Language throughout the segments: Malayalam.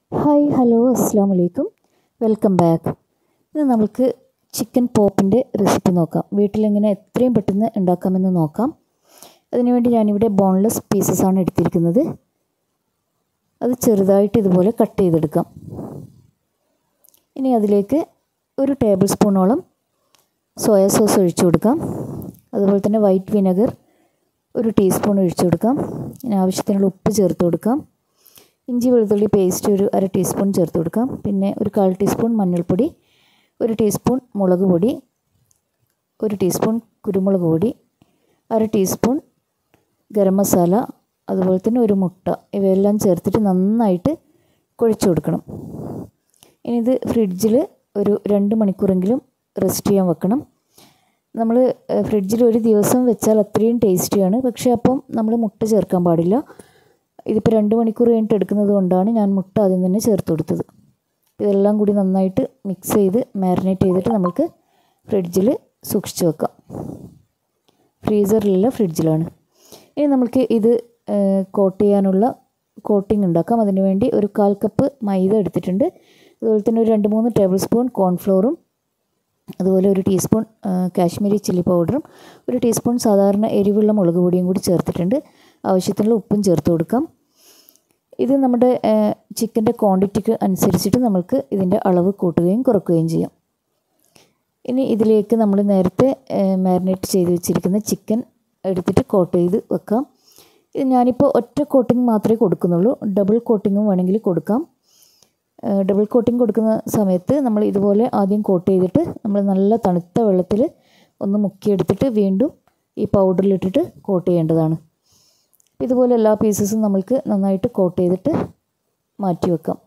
ഹായ് ഹലോ അസ്സാം വലൈക്കും വെൽക്കം ബാക്ക് ഇന്ന് നമുക്ക് ചിക്കൻ പോപ്പിൻ്റെ റെസിപ്പി നോക്കാം വീട്ടിലെങ്ങനെ എത്രയും പെട്ടെന്ന് ഉണ്ടാക്കാമെന്ന് നോക്കാം അതിനുവേണ്ടി ഞാനിവിടെ ബോൺലെസ് പീസസ് ആണ് എടുത്തിരിക്കുന്നത് അത് ചെറുതായിട്ട് ഇതുപോലെ കട്ട് ചെയ്തെടുക്കാം ഇനി അതിലേക്ക് ഒരു ടേബിൾ സ്പൂണോളം സോയ സോസ് ഒഴിച്ചു കൊടുക്കാം അതുപോലെ തന്നെ വൈറ്റ് വിനെഗർ ഒരു ടീസ്പൂൺ ഒഴിച്ചു കൊടുക്കാം ഇനി ആവശ്യത്തിനുള്ള ഉപ്പ് ചേർത്ത് കൊടുക്കാം ഇഞ്ചി വെളുത്തുള്ളി പേസ്റ്റ് ഒരു അര ടീസ്പൂൺ ചേർത്ത് കൊടുക്കാം പിന്നെ ഒരു കാൽ ടീസ്പൂൺ മഞ്ഞൾപ്പൊടി ഒരു ടീസ്പൂൺ മുളക് പൊടി ഒരു ടീസ്പൂൺ കുരുമുളക് പൊടി അര ടീസ്പൂൺ ഗരം മസാല അതുപോലെ തന്നെ ഒരു മുട്ട ഇവയെല്ലാം ചേർത്തിട്ട് നന്നായിട്ട് കുഴച്ച് കൊടുക്കണം ഇനി ഇത് ഫ്രിഡ്ജിൽ ഒരു രണ്ട് മണിക്കൂറെങ്കിലും റെസ്റ്റ് ചെയ്യാൻ വെക്കണം നമ്മൾ ഫ്രിഡ്ജിൽ ഒരു ദിവസം വെച്ചാൽ അത്രയും ടേസ്റ്റിയാണ് പക്ഷേ അപ്പം നമ്മൾ മുട്ട ചേർക്കാൻ പാടില്ല ഇതിപ്പോൾ രണ്ട് മണിക്കൂർ കഴിഞ്ഞിട്ട് എടുക്കുന്നത് കൊണ്ടാണ് ഞാൻ മുട്ട ആദ്യം തന്നെ ചേർത്ത് കൊടുത്തത് ഇതെല്ലാം കൂടി നന്നായിട്ട് മിക്സ് ചെയ്ത് മാരിനേറ്റ് ചെയ്തിട്ട് നമുക്ക് ഫ്രിഡ്ജിൽ സൂക്ഷിച്ച് വെക്കാം ഫ്രീസറിലല്ല ഫ്രിഡ്ജിലാണ് ഇനി നമുക്ക് ഇത് കോട്ട് ചെയ്യാനുള്ള കോട്ടിംഗ് ഉണ്ടാക്കാം അതിന് വേണ്ടി ഒരു കാൽ കപ്പ് മൈദ എടുത്തിട്ടുണ്ട് അതുപോലെ തന്നെ ഒരു രണ്ട് മൂന്ന് ടേബിൾ സ്പൂൺ കോൺഫ്ലോറും അതുപോലെ ഒരു ടീസ്പൂൺ കാശ്മീരി ചില്ലി പൗഡറും ഒരു ടീസ്പൂൺ സാധാരണ എരിവുള്ള മുളക് പൊടിയും കൂടി ചേർത്തിട്ടുണ്ട് ആവശ്യത്തിനുള്ള ഉപ്പും ചേർത്ത് കൊടുക്കാം ഇത് നമ്മുടെ ചിക്കൻ്റെ ക്വാണ്ടിറ്റിക്ക് അനുസരിച്ചിട്ട് നമുക്ക് ഇതിൻ്റെ അളവ് കൂട്ടുകയും കുറയ്ക്കുകയും ചെയ്യാം ഇനി ഇതിലേക്ക് നമ്മൾ നേരത്തെ മാരിനേറ്റ് ചെയ്ത് വെച്ചിരിക്കുന്ന ചിക്കൻ എടുത്തിട്ട് കോട്ട് ചെയ്ത് വെക്കാം ഇത് ഞാനിപ്പോൾ ഒറ്റ കോട്ടിങ് മാത്രമേ കൊടുക്കുന്നുള്ളൂ ഡബിൾ കോട്ടിങ്ങും വേണമെങ്കിൽ കൊടുക്കാം ഡബിൾ കോട്ടിങ് കൊടുക്കുന്ന സമയത്ത് നമ്മൾ ഇതുപോലെ ആദ്യം കോട്ട് ചെയ്തിട്ട് നമ്മൾ നല്ല തണുത്ത വെള്ളത്തിൽ ഒന്ന് മുക്കിയെടുത്തിട്ട് വീണ്ടും ഈ പൗഡറിലിട്ടിട്ട് കോട്ട് ചെയ്യേണ്ടതാണ് ഇതുപോലെ എല്ലാ പീസസും നമ്മൾക്ക് നന്നായിട്ട് കോട്ട് ചെയ്തിട്ട് മാറ്റി വെക്കാം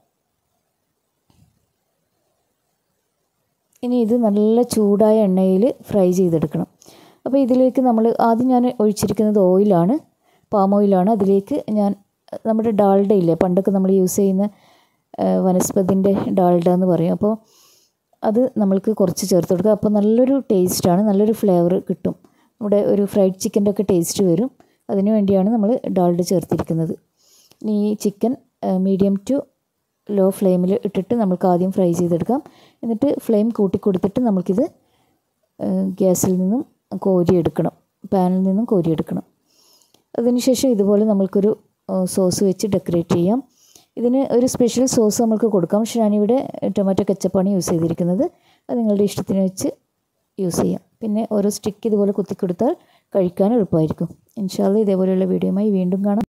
ഇനി ഇത് നല്ല ചൂടായ എണ്ണയിൽ ഫ്രൈ ചെയ്തെടുക്കണം അപ്പോൾ ഇതിലേക്ക് നമ്മൾ ആദ്യം ഞാൻ ഒഴിച്ചിരിക്കുന്നത് ഓയിലാണ് പാം ഓയിലാണ് അതിലേക്ക് ഞാൻ നമ്മുടെ ഡാൾഡ ഇല്ലേ പണ്ടൊക്കെ നമ്മൾ യൂസ് ചെയ്യുന്ന വനസ്പതിൻ്റെ ഡാൾഡ എന്ന് പറയും അപ്പോൾ അത് നമ്മൾക്ക് കുറച്ച് ചേർത്ത് കൊടുക്കുക അപ്പോൾ നല്ലൊരു ടേസ്റ്റാണ് നല്ലൊരു ഫ്ലേവർ കിട്ടും നമ്മുടെ ഒരു ഫ്രൈഡ് ചിക്കൻ്റെ ഒക്കെ ടേസ്റ്റ് വരും അതിനു വേണ്ടിയാണ് നമ്മൾ ഡാൾഡ ചേർത്തിരിക്കുന്നത് ഇനി ഈ ചിക്കൻ മീഡിയം ടു ലോ ഫ്ലെയിമിൽ ഇട്ടിട്ട് നമുക്ക് ആദ്യം ഫ്രൈ ചെയ്തെടുക്കാം എന്നിട്ട് ഫ്ലെയിം കൂട്ടി കൊടുത്തിട്ട് നമുക്കിത് ഗ്യാസിൽ നിന്നും കോരിയെടുക്കണം പാനിൽ നിന്നും കോരിയെടുക്കണം അതിനുശേഷം ഇതുപോലെ നമ്മൾക്കൊരു സോസ് വെച്ച് ഡെക്കറേറ്റ് ചെയ്യാം ഇതിന് ഒരു സ്പെഷ്യൽ സോസ് നമുക്ക് കൊടുക്കാം പക്ഷേ ഞാനിവിടെ ടൊമാറ്റോ കെച്ചപ്പാണ് യൂസ് ചെയ്തിരിക്കുന്നത് അത് നിങ്ങളുടെ ഇഷ്ടത്തിന് വെച്ച് യൂസ് ചെയ്യാം പിന്നെ ഓരോ സ്റ്റിക്ക് ഇതുപോലെ കുത്തി കൊടുത്താൽ കഴിക്കാൻ എളുപ്പമായിരിക്കും ഇൻഷാല്ല ഇതേപോലെയുള്ള വീഡിയോയുമായി വീണ്ടും കാണാം